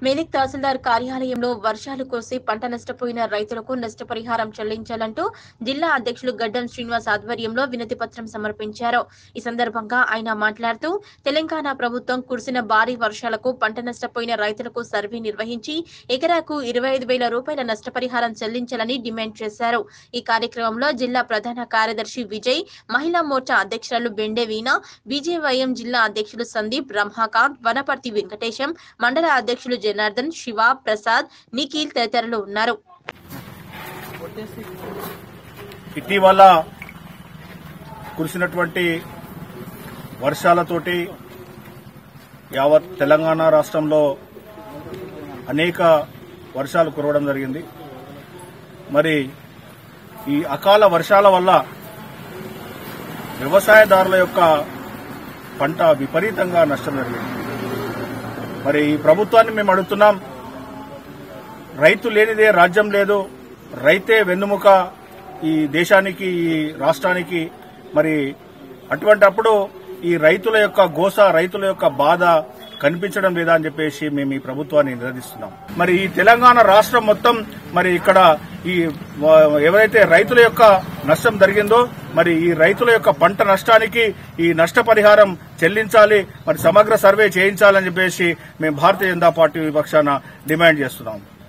మెదక్ తహసీల్దార్ కార్యాలయంలో వర్షాలు కురిసి పంట నష్టపోయిన రైతులకు నష్టపరిహారం చెల్లించాలంటూ జిల్లా అధ్యక్షులు గడ్డం శ్రీనివాస్ ఆధ్వర్యంలో వినతి పత్రం సమర్పించారు ఈ సందర్భంగా ఆయన మాట్లాడుతూ తెలంగాణ ప్రభుత్వం కురిసిన భారీ వర్షాలకు పంట నష్టపోయిన రైతులకు సర్వే నిర్వహించి ఎకరాకు ఇరవై ఐదు వేల రూపాయల నష్టపరిహారం చెల్లించాలని డిమాండ్ చేశారు ఈ కార్యక్రమంలో జిల్లా ప్రధాన కార్యదర్శి విజయ్ మహిళా మోర్చా అధ్యక్షురాలు బెండే వీణ బీజేవైఎం జిల్లా అధ్యక్షులు సందీప్ రమాకాంత్ వనపర్తి వెంకటేశం మండల అధ్యక్షులు జనార్దన్ శివ ప్రసాద్ నిఖిల్ తదితరులు ఉన్నారు ఇటీవల కురిసినటువంటి వర్షాలతోటి యావత్ తెలంగాణ రాష్ట్రంలో అనేక వర్షాలు కురవడం జరిగింది మరి ఈ అకాల వర్షాల వల్ల వ్యవసాయదారుల యొక్క పంట విపరీతంగా నష్టం జరిగింది మరి ఈ ప్రభుత్వాన్ని మేము అడుగుతున్నాం రైతు లేనిదే రాజ్యం లేదు రైతే వెన్నుముక ఈ దేశానికి ఈ రాష్ట్రానికి మరి అటువంటప్పుడు ఈ రైతుల యొక్క గోస రైతుల యొక్క బాధ కనిపించడం లేదా అని చెప్పేసి మేము ఈ ప్రభుత్వాన్ని నిలదీస్తున్నాం మరి ఈ తెలంగాణ రాష్ట్రం మొత్తం మరి ఇక్కడ ఈ వ- ఎవరైతే రైతుల యొక్క నష్టం జరిగిందో మరి ఈ రైతుల యొక్క పంట నష్టానికి ఈ నష్టపరిహారం చెల్లించాలి మరి సమగ్ర సర్వే చేయించాలని చెప్పేసి మేము భారతీయ జనతా పార్టీ విపక్షాన డిమాండ్ చేస్తున్నాం